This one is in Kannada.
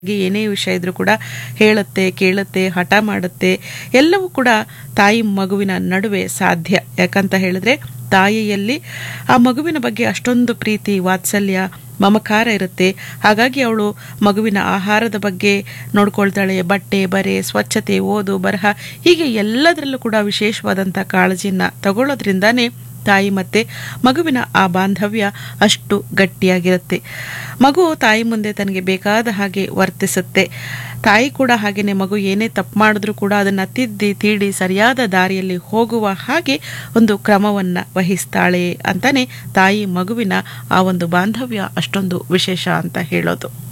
ಗೆ ಏನೇ ವಿಷಯ ಇದ್ರೂ ಕೂಡ ಹೇಳುತ್ತೆ ಕೇಳುತ್ತೆ ಹಠ ಮಾಡುತ್ತೆ ಎಲ್ಲವೂ ಕೂಡ ತಾಯಿ ಮಗುವಿನ ನಡುವೆ ಸಾಧ್ಯ ಯಾಕಂತ ಹೇಳಿದ್ರೆ ತಾಯಿಯಲ್ಲಿ ಆ ಮಗುವಿನ ಬಗ್ಗೆ ಅಷ್ಟೊಂದು ಪ್ರೀತಿ ವಾತ್ಸಲ್ಯ ಮಮಕಾರ ಇರುತ್ತೆ ಹಾಗಾಗಿ ಅವಳು ಮಗುವಿನ ಆಹಾರದ ಬಗ್ಗೆ ನೋಡ್ಕೊಳ್ತಾಳೆ ಬಟ್ಟೆ ಬರೆ ಸ್ವಚ್ಛತೆ ಓದು ಬರಹ ಹೀಗೆ ಎಲ್ಲದರಲ್ಲೂ ಕೂಡ ವಿಶೇಷವಾದಂಥ ಕಾಳಜಿಯನ್ನು ತಗೊಳ್ಳೋದ್ರಿಂದಾನೇ ತಾಯಿ ಮತ್ತೆ ಮಗುವಿನ ಆ ಬಾಂಧವ್ಯ ಅಷ್ಟು ಗಟ್ಟಿಯಾಗಿರುತ್ತೆ ಮಗು ತಾಯಿ ಮುಂದೆ ತನಗೆ ಬೇಕಾದ ಹಾಗೆ ವರ್ತಿಸುತ್ತೆ ತಾಯಿ ಕೂಡ ಹಾಗೆಯೇ ಮಗು ಏನೇ ತಪ್ಪು ಮಾಡಿದ್ರೂ ಕೂಡ ಅದನ್ನು ತಿದ್ದಿ ತೀಡಿ ಸರಿಯಾದ ದಾರಿಯಲ್ಲಿ ಹೋಗುವ ಹಾಗೆ ಒಂದು ಕ್ರಮವನ್ನು ವಹಿಸ್ತಾಳೆ ಅಂತಾನೆ ತಾಯಿ ಮಗುವಿನ ಆ ಒಂದು ಬಾಂಧವ್ಯ ಅಷ್ಟೊಂದು ವಿಶೇಷ ಅಂತ ಹೇಳೋದು